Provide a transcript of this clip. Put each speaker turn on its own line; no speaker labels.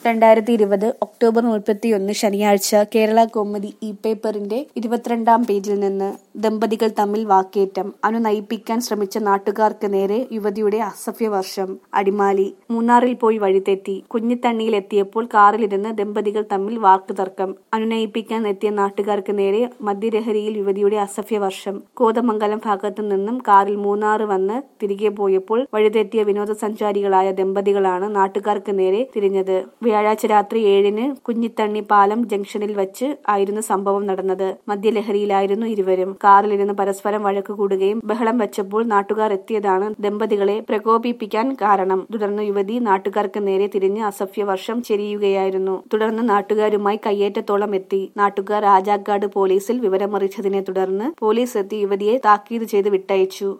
രണ്ടായിരത്തി ഇരുപത് ഒക്ടോബർ മുപ്പത്തിയൊന്ന് ശനിയാഴ്ച കേരള കൗമുദി ഇ പേപ്പറിന്റെ ഇരുപത്തിരണ്ടാം പേജിൽ നിന്ന് ദമ്പതികൾ തമ്മിൽ വാക്കേറ്റം അനുനയിപ്പിക്കാൻ ശ്രമിച്ച നാട്ടുകാർക്ക് നേരെ യുവതിയുടെ അസഭ്യവർഷം അടിമാലി മൂന്നാറിൽ പോയി വഴിതെറ്റി കുഞ്ഞിത്തണ്ണിയിൽ എത്തിയപ്പോൾ കാറിലിരുന്ന് ദമ്പതികൾ തമ്മിൽ വാക്കുതർക്കം അനുനയിപ്പിക്കാൻ എത്തിയ നാട്ടുകാർക്ക് നേരെ മദ്യലഹരിയിൽ യുവതിയുടെ അസഭ്യവർഷം കോതമംഗലം ഭാഗത്തു നിന്നും കാറിൽ മൂന്നാറ് വന്ന് തിരികെ പോയപ്പോൾ വഴിതെറ്റിയ വിനോദസഞ്ചാരികളായ ദമ്പതികളാണ് നാട്ടുകാർക്ക് നേരെ തിരിഞ്ഞത് വ്യാഴാഴ്ച രാത്രി ഏഴിന് കുഞ്ഞിത്തണ്ണി പാലം ജംഗ്ഷനിൽ വച്ച് ആയിരുന്നു സംഭവം നടന്നത് മദ്യലഹരിയിലായിരുന്നു ഇരുവരും കാറിലിരുന്ന് പരസ്പരം വഴക്ക് കൂടുകയും ബഹളം വെച്ചപ്പോൾ നാട്ടുകാർ എത്തിയതാണ് ദമ്പതികളെ പ്രകോപിപ്പിക്കാൻ കാരണം തുടർന്ന് യുവതി നാട്ടുകാർക്ക് നേരെ തിരിഞ്ഞ് അസഭ്യവർഷം ചെരിയുകയായിരുന്നു തുടർന്ന് നാട്ടുകാരുമായി കയ്യേറ്റത്തോളം എത്തി നാട്ടുകാർ രാജാക്കാട് പോലീസിൽ വിവരമറിയിച്ചതിനെ തുടർന്ന് പോലീസ് എത്തി യുവതിയെ താക്കീത് ചെയ്ത് വിട്ടയച്ചു